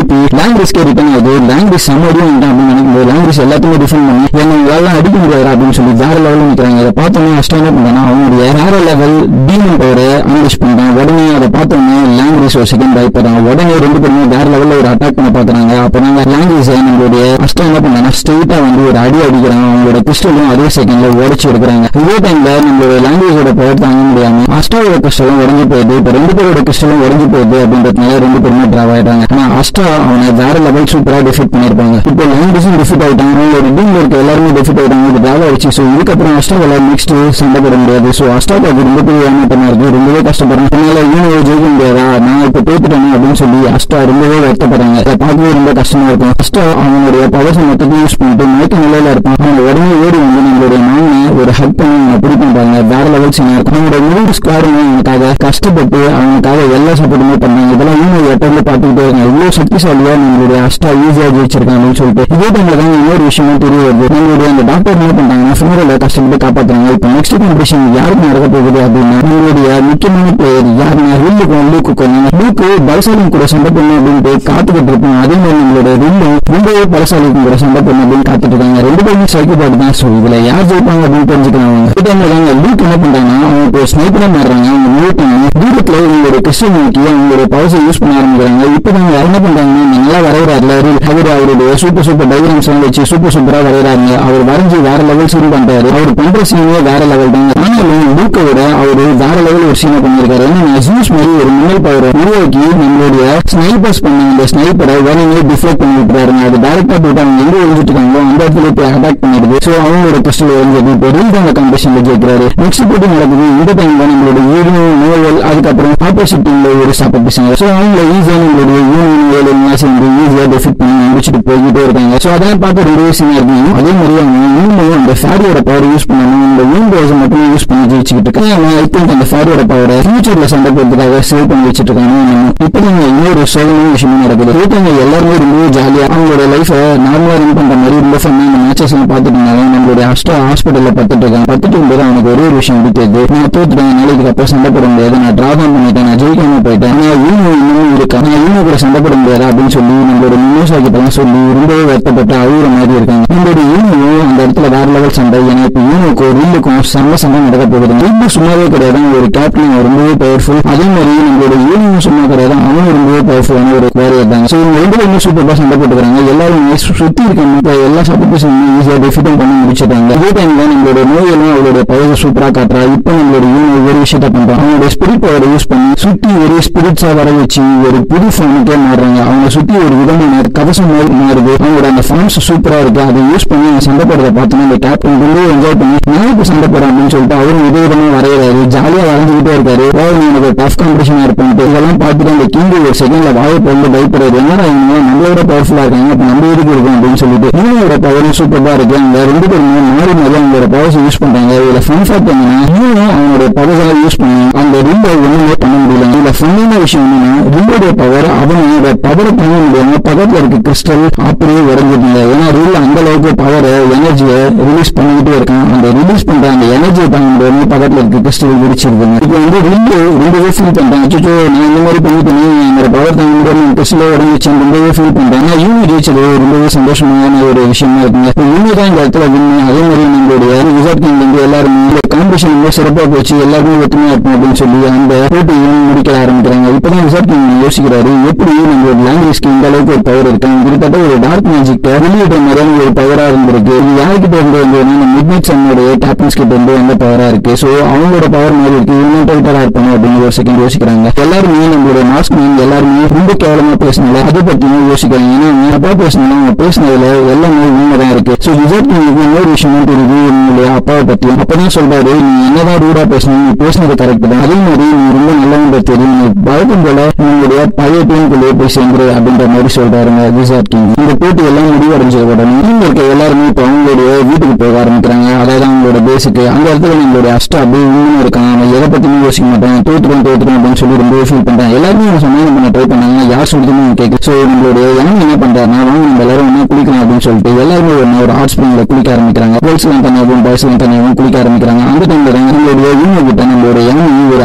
திருப்பி லாங்குவேஜ்க்கே ரிட்டர்ன் ஆகுது லாங்குவேஜ் சம்மடியும் அப்படின்னு நினைக்கும்போது லாங்குவேஜ் எல்லாத்தையுமே டிஃபைன் பண்ணி என்ன உங்களால அடிக்க முடியாது அப்படின்னு சொல்லி வேற லெவலில் நிற்கிறாங்க இதை பார்த்தோன்னே அஷ்டம் என்ன பண்றாங்க அவங்களுடைய வேற லெவல் டீமன் பவரை அன்லிஷ் பண்றாங்க உடனே அதை பார்த்தோன்னே லாங்குவேஜ் ஒரு செகண்ட் பயப்படுறாங்க உடனே ரெண்டு பேருமே வேற லெவலில் ஒரு அட்டாக் பண்ண பாக்குறாங்க அப்பதான் லாங்குவேஜ் நம்மளுடைய அஷ்டம் என்ன பண்றாங்க ஸ்ட்ரெயிட்டா வந்து ஒரு அடி அடிக்கிறாங்க அவங்களோட பிஸ்டலும் அதே செகண்ட்ல உடைச்சு எடுக்கிறாங்க இதே டைம்ல நம்மளுடைய லாங்குவேஜோட பவர் தாங்க முடியாம அஷ்டாவோட கிறிஸ்டலும் உடஞ்சு போகுது இப்ப ரெண்டு பேரோட கிறிஸ்டலும் உடஞ்சு போகுது அப்படின்றதுனால ரெண்டு பேருமே டிராவ் ஆயிட்டாங்க ஆனா அஷ்டா அவனை வேற லெவல் சூப்பரா டிஃபிட் பண்ணிருப்பாங்க இப்போ லாங்குவேஜும் டிஃபிட் ஆயிட்டாங்க அவங்களோட டீம்ல இருக்க எல்லாருமே டிஃபிட் ஆயிட்டாங்க இது டிராவ் ஆயிடுச்சு ஸோ இதுக்கப்புறம் அஷ்டாவால நெக்ஸ்ட் சண்டை போட முடியாது ஸோ அஷ்டாக்கு அது ரொம்ப பெரிய ஏமாற்றமா இருக்கு ரொம்பவே கஷ்டப்படுறேன் அதனால யூனியோ ஜெயிக்க முடியாதா நான் இப்ப தோத்துட்டேன் அப்படின்னு சொல்லி அஷ்டா ரொம்பவே வருத்தப்படுறாங்க இதை பார்க்கவே ரொம்ப கஷ்டமா இருக்கும் அஷ்டா அவனுடைய பவர்ஸ் மொத்தத்தையும் யூஸ் பண்ணிட்டு மயக்க நிலையில இருப்பான் அவன் உடனே ஓடி வந்து நம்மளுடைய மாமனை ஒரு ஹக் பண்ணி அவனை பிடி பண்றாங்க வேற லெவல் சீனா இருக்கும் அவனோட மூணு ஸ்குவாடுமே அவனுக்காக கஷ்டப்பட்டு அவனுக்காக எல்லா சப்போர்ட்டுமே பண்ணாங்க இதெல்லாம் யூனியோ எப்பவுமே பார்த்துக்கிட்டே இருக்காங்க இவ்வளவு சக்திசாலியா நம்மளுடைய அஷ்டா ஈஸியா ஜெயிச்சிருக்காங்க அப்படின்னு சொல்லிட்டு இதே டைம்ல தான் இன்னொரு விஷயமும் தெரிய வருது நம்மளுடைய அந்த டாக்டர் என்ன பண்றாங்கன்னா ஃபினரல கஷ்டப்பட்டு காப்பாத்துறாங்க இப்போ நெக்ஸ்ட் காம்படிஷன் யாருக்கு நடக்க போகுது அப்படின்னா நம்மளுடைய முக்கியமான பிளேயர் யாருன்னா ரில்லுக்கும் லூக்குக்கும் லூக்கு பலசாலியும் கூட சண்டை பண்ணணும் அப்படின்ட்டு காத்துக்கிட்டு இருப்போம் அதே மாதிரி நம்மளுடைய ரில்லும் ரொம்பவே பலசாலிக்கும் கூட சண்டை பண்ணணும் அப்படின்னு காத்துட்டு இருக்காங்க ரெண்டு பேருமே சைக்கிள் பாட்டு தான் ஸோ இதுல யார் ஜெயிப்பாங்க அப்படின்னு தெரிஞ்சுக்கலாம் அவங்க இதே டைம்ல தாங்க லூக் என்ன பண்றாங்கன்னா அவங்க ஒரு ஸ்னைப்பரா மாறுறாங்க அவங்க லூக் தூரத்துல இவங்களுடைய கிறிஸ்டியன் நோக்கி அவங்களுடைய பவர்ஸை யூஸ் பண்ண ஆரம்பிக்கிறாங்க இப்போ அவங்க என்ன பண்றாங்கன்னா இந்த நல்லா வரைகிறாருல அவர் அவருடைய சூப்பர் சூப்பர் டைகிராம்ஸ் எல்லாம் வச்சு சூப்பர் சூப்பரா வரைகிறாங்க அவர் வரைஞ்சு வேற லெவல் சீன் பண்றாரு அவர் பண்ற சீனே வேற லெவல் தான் ஆனாலும் லூக்கை விட அவரு வேற லெவல் ஒரு சீனை பண்ணிருக்காரு ஏன்னா ஜூஸ் மாதிரி ஒரு மின்னல் பவரை உருவாக்கி நம்மளுடைய ஸ்னைப்பர்ஸ் பண்ண அந்த ஸ்னைப்பரை வேணுமே டிஃப்ளெக்ட் பண்ணி விட்டுறாருங்க அது டேரக்டா போயிட்டு அவங்க எங்க ஒழிஞ்சிட்டு இருக்காங்களோ அந்த இடத்துல போய் அட்டாக் பண்ணிடுது ஸோ அவங்களோட கிறிஸ்டல் ஒழிஞ்சது இப்போ ரீல் அந்த காம்படிஷன்ல ஜெயிக்கிறாரு நெக்ஸ்ட் போட்டி நடக்குது இந்த டைம்ல நம்மளோட யூனியன் நோவல் அதுக்கப்புறம் ஆப்போசிட் டீம்ல ஒரு சாப்பிட்டு பேசுங்க ஸோ அவங்க ஈஸியா நம்மளுடைய யூனியன் நோவல் எல்லாம் சேர்ந்து ஈஸியா டெஃபிட் பண்ணி முடிச்சுட்டு போய்கிட்டே இருக்காங்க ஸோ அதெல்லாம் பார்த்து ரொம்ப சீனா இருக்கும் அதே மாதிரி அவங்க இன்னும் அந்த ஃபேரியோட பவர் யூஸ் பண்ணாம இந்த விண்டோஸ் மட்டும் யூஸ் பண்ணி ஜெயிச்சுக்கிட்டு இருக்காங்க ஐ திங்க் அந்த ஃபேரியோட பவரை ஃபியூச்சர்ல சண்டை போடுறதுக்காக சேவ் பண்ணி வச்சிட்டு இருக்காங்க இப்போ நீங்க இன்னொரு சோழனும் விஷயமும் நடக்குது ஒருத்தவங்க எல்லாருமே ரொம்ப ஜாலியா அவங்களோட லைஃபை நார்மலா ரன் பண்ற மாதிரி ரொம்ப ஃபன்னா இந்த மேட்சஸ் எல்லாம் பார்த்துட்டு இருந்தாங்க நம்மளுடைய அஷ்டா ஹாஸ்பிட்டல்ல பத்துட்டு இருக்கான் பத்துட்டு இருக்கும்போது அவனுக்கு ஒரே ஒரு விஷயம் பிடித்தது நான் தோத்துட்டேன் என்னால இதுக்கப்புறம் சண்டை போட முடியாது நான் டிரா தான் பண்ணிட்டேன் நான் ஜெயிக்காம போயிட்டேன் ஆனா யூனோ இன்னும் இருக்கா நான் யூனோ கூட சண்டை போட முடியாது அப்படின்னு சொல்லி நம்மளோட மின்னோசா கிட்ட சொல்லி ரொம்பவே வருத்தப்பட்டு அழுகுற மாதிரி இருக்காங்க நம்மளோட யூனோ அந்த இடத்துல வேற லெவல் சண்டை ஏன்னா இப்போ யூனோக்கும் ரில்லுக்கும் செம்ம சண்டை நடக்க போகுது ரில்லு சும்மாவே கிடையாது அவன் ஒரு கேப்டன் ரொம்பவே பவர்ஃபுல் அதே மாதிரி நம்மளோட யூனியும் சும்மா கிடையாது அவனும் ரொம்பவே பவர்ஃபுல்லான ஒரு வாரியர் தான் ஸோ இவங்க ரெண்டு பேருமே சூப்பராக சண்டை போட்டுக்கிறாங்க எல்லாரும் சுத்தி இருக்க மத்த எல்லா சப்போர்ட்ஸும் ஈஸியாக டெஃபிட்டும் பண்ணி முடிச்சிட்டாங்க இதே டைம்ல நம்மளோட நோயெல்லாம் அவளோட பவரை சூப்பரா காட்டுறா இப்போ நம்மளோட யூனோ ஒரு விஷயத்த பண்றான் அவங்களோட ஸ்பிரிட் பவரை யூஸ் பண்ணி சுத்தி ஒரு ஸ்பிரிட்ஸா வர வச்சு ஒரு புது ஃபார்முக்கே மாறுறாங்க அவங்க சுத்தி ஒரு விதமான கவசம் மாதிரி மாறுது அவங்களோட அந்த ஃபார்ம்ஸ் சூப்பரா இருக்கு அதை யூஸ் பண்ணி அவங்க சண்டை போடுறத பார்த்தோன்னா இந்த கேப்டன் ரொம்ப என்ஜாய் பண்ணி நான் இப்போ சண்டை போடுறேன் அப்படின்னு சொல்லிட்டு அவரும் வித விதமா வரைகிறாரு ஜாலியா வரைஞ்சுக்கிட்டே இருக்காரு ஓவர் எனக்கு டஃப் காம்படிஷனா இருப்பேன் இதெல்லாம் பார்த்துட்டு அந்த கிங் ஒரு செகண்ட்ல வாயை பொருள் பயப்படுறாரு என்னடா இவங்க நம்மளோட பவர்ஃபுல்லா இருக்காங்க அப்ப நம்ம எதுக்கு இருக்கும் அப்படின்னு சொல்லிட்டு இவங்களோட பவரும் சூப்பரா இருக்கு அவங்க ரெண்டு பேருமே மாறி மாறி அவங்களோட பவர்ஸ் யூஸ் பண்றாங்க இதுல ஃபன் ஃபேக்ட் என்னன்னா இவனும் அவங்களோட பவர்ஸாக யூஸ் பண்ணி அந்த ரில்லை ஒண்ணுமே பண்ண முடியல இதுல ஃபன்னான விஷயம் என்னன்னா ரில்லோட பவர் அவனோட பவரை பண்ண முடியாம பக்கத்துல இருக்க கிறிஸ்டல் அப்படியே உடஞ்சிருந்தாங்க ஏன்னா ரில் அந்த அளவுக்கு பவர் எனர்ஜியை ரிலீஸ் பண்ணிக்கிட்டே இருக்கான் அந்த ரிலீஸ் பண்ற அந்த எனர்ஜியை தாங்க முடியாம பக்கத்துல இருக்க கிறிஸ்டல் வெடிச்சிருக்குங்க இப்போ வந்து ரில்லு ரொம்பவே ஃபீல் பண்றாங்க அச்சோ நான் இந்த மாதிரி பண்ணிட்டு என்னோட பவர் தாங்க முடியாம கிறிஸ்டல் உடஞ்சிச்சு ரொம்பவே ஃபீல் பண்றேன் ஆனா யூனி ஜெயிச்சது ரொம்பவே சந்தோஷமான ஒரு விஷயமா இருக்குங்க இப்போ யூனி தான் இந்த இடத்துல வின் அதே மாதிரி நம்மளுடைய ரிசர்ட் கிங் வந்து எல்லாருமே இந்த காம்படிஷன் ரொம்ப சிறப்பா போச்சு எல்லாருமே ஒத்துமையா இருக்கும் அப்படின்னு சொல்லி அந்த போட்டியும் முடிக்க ஆரம்பிக்கிறாங்க இப்பதான் ரிசர்ட் கிங் யோசிக்கிறாரு எப்படி நம்மளோட லாங்குவேஜ்க்கு இந்த அளவுக்கு ஒரு பவர் இருக்கு கிட்டத்தட்ட ஒரு டார்க் மேஜிக் வெளியிட்ட மாதிரியான ஒரு பவரா இருந்திருக்கு இது யாருக்கிட்ட இருந்து வந்து மிட் நைட் சன்னோடைய கேப்டன்ஸ் கிட்ட இருந்து வந்த பவரா இருக்கு சோ அவங்களோட பவர் மாதிரி இருக்கு இவங்க டோட்டலா இருப்பாங்க அப்படின்னு ஒரு செகண்ட் யோசிக்கிறாங்க எல்லாருமே நம்மளோட மாஸ்க் மேன் எல்லாருமே ரொம்ப கேவலமா பேசினால அதை பத்தியும் யோசிக்கிறாங்க ஏன்னா அவங்க அப்பா பேசினாலும் அவங்க பேசினதுல எல்லாமே உண்மைதான் இருக்கு சோ ரிசர்ட் கிங்க்கு இன்னொரு விஷயமும் தெரியுது என்னுடைய அப்பாவை பத்தியும் அப்பதான் சொல்றாரு நீ என்னதான் ரூடா பேசணும் நீ பேசினது கரெக்ட் தான் அதே மாதிரி நீ ரொம்ப நல்லவங்க தெரியும் நீ வழக்கம் போல உங்களுடைய பழைய டீமுக்குள்ளேயே போய் சேர்ந்துரு அப்படின்ற மாதிரி சொல்றாருங்க ரிசார்ட் கிங் இந்த போட்டி எல்லாம் முடிவடைஞ்ச உடனே டீம் இருக்க எல்லாருமே இப்போ அவங்களுடைய வீட்டுக்கு போக ஆரம்பிக்கிறாங்க அதாவது அவங்களோட பேஸுக்கு அந்த இடத்துல நம்மளுடைய அஷ்டா அப்படியே உண்மையும் இருக்கான் அவன் எதை பத்தியும் யோசிக்க மாட்டான் தோத்துறோம் தோத்துறோம் அப்படின்னு சொல்லி ரொம்ப ஃபீல் பண்றான் எல்லாருமே அவன் சமாதானம் பண்ண ட்ரை பண்ணாங்க யார் சொல்றதுன்னு அவன் கேட்கு ஸோ நம்மளுடைய யானை என்ன பண்றாருன்னா வாங்க நம்ம எல்லாரும் ஒண்ணா குளிக்கலாம் அப்படின்னு சொல்லிட்டு எல்லாருமே ஒரு ஒரு ஹாட் ஸ்ப்ரிங்ல குளிக்க ஆரம்பிக்கிறாங்க கேர்ள்ஸ் எல்லாம் தனியாகவும் பாய்ஸ் எல்லாம் தனியாகவும் குளிக்க ஆரம்பிக்கிறாங்க அந்த டைம்ல தான் நம்மளுடைய யூனியன் கிட்ட நம்மளுடைய யானை ஒரு அவருடைய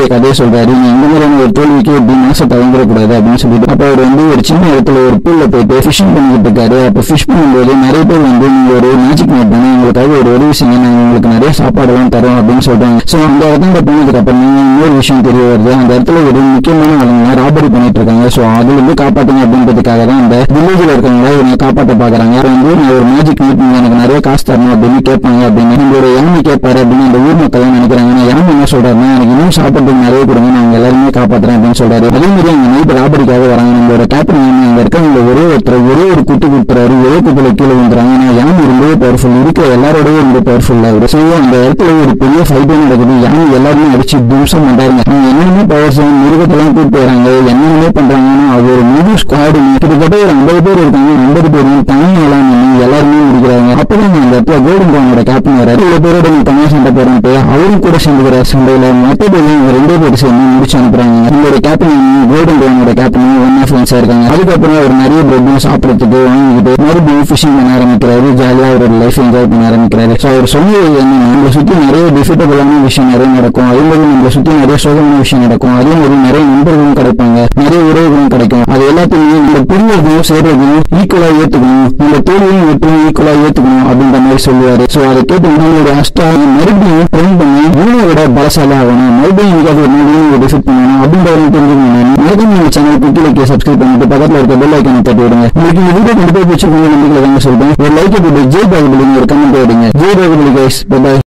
கதையை சொல்றாரு நீ இந்த மாதிரியான ஒரு தோல்விக்கு எப்படி மனசை தவங்கிடக்கூடாது அப்படின்னு சொல்லிட்டு அப்ப அவர் வந்து ஒரு சின்ன இடத்துல ஒரு பூல்ல போயிட்டு ஃபிஷிங் பண்ணிக்கிட்டு இருக்காரு அப்ப ஃபிஷ் பண்ணும்போது நிறைய பேர் வந்து நீங்க ஒரு மேஜிக் மேட் தானே உங்களுக்காக ஒரு உதவி செய்யுங்க நாங்க உங்களுக்கு நிறைய சாப்பாடு எல்லாம் தரோம் அப்படின்னு சொல்றாங்க சோ அந்த இடத்துல போனதுக்கு அப்புறம் இன்னொரு விஷயம் தெரிய வருது அந்த இடத்துல ஒரு முக்கியமான ஆளுங்க ராபரி பண்ணிட்டு இருக்காங்க சோ அதுல இருந்து காப்பாத்துங்க அப்படின்றதுக்காக தான் அந்த வில்லேஜ்ல இருக்கவங்க இவங்க காப்பாற்ற பாக்குறாங்க அப்ப வந்து நான் ஒரு மேஜிக் மேட் நீங்க எனக்கு நிறைய காசு தரணும் அப்படின்னு கேட்பாங்க அப்படின்னு நம்மளோட யானை கேட்பாரு அப்படின்னு அந்த ஊர் மக்கள் எல்லாம் நினைக்கிறாங்க ஆனா யானை என்ன சொல்றாருன்னா எனக்கு இன்னும் சாப்பிட்றதுக்கு நிறைய கொடுங்க நான் உங்க எல்லாருமே காப்பாத்துறேன் அப்படின்னு சொல்றாரு அதே மாதிரி அங்க நைட் ராபரிக்காக வராங்க நம்மளோட கேப்டன் யானை அங்க இருக்கவங்க ஒரே ஒருத்தர் ஒரே ஒரு குட்டு குத்துறாரு ஒரே குத்துல கீழே வந்துறாங்க ஆனா யானை ரொம்பவே பவர்ஃபுல் இருக்கிற எல்லாரோடய ரொம்ப பவர்ஃபுல் அவரு ஸோ அந்த இடத்துல ஒரு பெரிய ஃபைட்டே நடக்குது யானை எல்லாருமே அடிச்சு தும்சம் பண்றாங்க அவங்க என்னென்ன பவர்ஸ் மிருகத்தெல்லாம் கூப்பிட்டு வராங்க என்னென்னமே பண்றாங்கன்னா அது ஒரு முழு ஸ்குவாடு கிட்டத்தட்ட ஒரு ஐம்பது பேர் இருக்காங்க ஐம்பது பேரும் தனியெல்லாம் நின்று எல்லாருமே முடிக்கிறாங்க அப்பதான் அந்த இடத்துல கோல்டன் பவனோட கேப்டன் வராரு இவ்வளவு பேரோட நீ தனியா சண்டை போறேன்ட்டு அவரும் கூட சேர்ந்துக்கிற சண்டையில மொத்த பேரும் இவங்க ரெண்டே பேர் சேர்ந்து முடிச்சு அனுப்புறாங்க உங்களோட கேப்டன் கோல்டன் பவனோட கேப்டன் ஒன் ஆஃப் ஃப்ரெண்ட்ஸா இருக்காங்க அதுக்கப்புறம் அவர் நிறைய பிரெட்டும் சாப்பிடறதுக்கு வாங்கிக்கிட்டு மறுபடியும் ஃபிஷிங் பண்ண ஆரம்பிக்கிறாரு ஜாலியா அவரோட லைஃப் என்ஜாய் பண்ண ஆரம்பிக்கிறாரு ஸோ அவர் சொன்னது என்னன்னா நம்மளை சுத்தி நிறைய டிஃபிகல்டான விஷயம் நிறைய நடக்கும் அதே மாதிரி நம்மளை சுத்தி நிறைய சோகமான விஷயம் நடக்கும் அதே மாதிரி நிறைய நண்பர்களும் கிடைப்பாங்க நிறைய உறவுகளும் கிடைக்கும் அது எல்லாத்தையுமே நம்ம புரிஞ்சதையும் சேர்றதையும் ஈக்குவலா ஏத்துக்கணும் நம்ம தோல்வியும் வெற்றியும் ஈக்குவலா ஏத்துக்கணும் அப்படின்ற மாதிரி சொல்லுவாரு ஸோ அதை கேட்டு நம்மளோட அஷ்டா மறுபடியும் ட்ரெயின் பண்ணி இவனை விட பலசாலி ஆகணும் மறுபடியும் எங்கேயாவது ஒரு நாள் டிஃபிட் பண்ணணும் அப்படின்றத தெரிஞ்சுக்கணும் மறுபடியும் நம்ம சேனல் குக்கிலைக்கு சப்ஸ்கிரைப் பண்ணிட்டு பக்கத்துல இருக்க பெல் ஐக்கனை தட்டி விடுங்க உங்களுக்கு இந்த வீடியோ கொண்டு போய் பிடிச்சிருக்கீங்க நம்பிக்கை தாங்க சொல்றேன் ஒரு லைக் போட்டு ஜெய் பாகுபலின்னு ஒரு கமெண்ட் விடுங்க ஜெய் பாகுபலி கைஸ் பை